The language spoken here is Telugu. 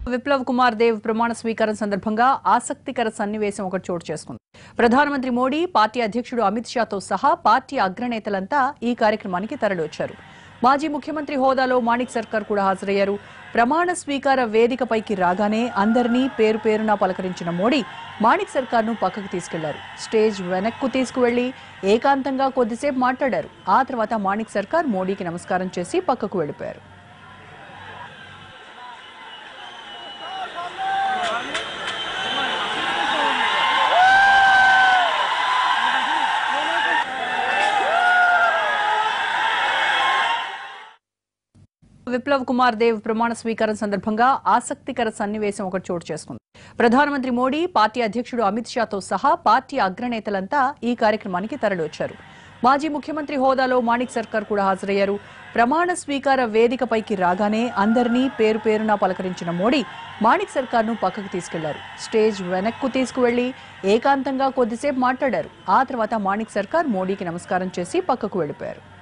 విప్లవ్ కుమార్ దేవ్ ప్రమాణ స్వీకారం సందర్భంగా ఆసక్తికర సన్నివేశం ఒకటి చోటు చేసుకుంది ప్రధానమంత్రి మోడీ పార్టీ అధ్యక్షుడు అమిత్ షాతో సహా పార్టీ అగ్రనేతలంతా ఈ కార్యక్రమానికి తరలివచ్చారు మాజీ ముఖ్యమంత్రి హోదాలో మాణిక్ సర్కార్ కూడా హాజరయ్యారు ప్రమాణ స్వీకార వేదికపైకి రాగానే అందరినీ పేరు పేరున పలకరించిన మోడీ మాణిక్ సర్కార్ను పక్కకు తీసుకెళ్లారు స్టేజ్ వెనక్కు తీసుకువెళ్లి ఏకాంతంగా కొద్దిసేపు మాట్లాడారు ఆ తర్వాత మాణిక్ సర్కార్ మోడీకి నమస్కారం చేసి పక్కకు వెళ్లిపోయారు విప్లవ్ కుమార్ దేవ్ ప్రమాణ స్వీకారం సందర్భంగా ఆసక్తికర సన్నివేశం ఒకటి చోటు చేసుకుంది ప్రధానమంత్రి మోడీ పార్టీ అధ్యక్షుడు అమిత్ షాతో సహా పార్టీ అగ్రనేతలంతా ఈ కార్యక్రమానికి తరలివచ్చారు మాజీ ముఖ్యమంత్రి హోదాలో మాణిక్ సర్కార్ కూడా హాజరయ్యారు ప్రమాణ స్వీకార వేదికపైకి రాగానే అందరినీ పేరు పేరున పలకరించిన మోడీ మాణిక్ సర్కార్ను పక్కకు తీసుకెళ్లారు స్టేజ్ వెనక్కు తీసుకువెళ్లి ఏకాంతంగా కొద్దిసేపు మాట్లాడారు ఆ తర్వాత మాణిక్ సర్కార్ మోడీకి నమస్కారం చేసి పక్కకు వెళ్లిపోయారు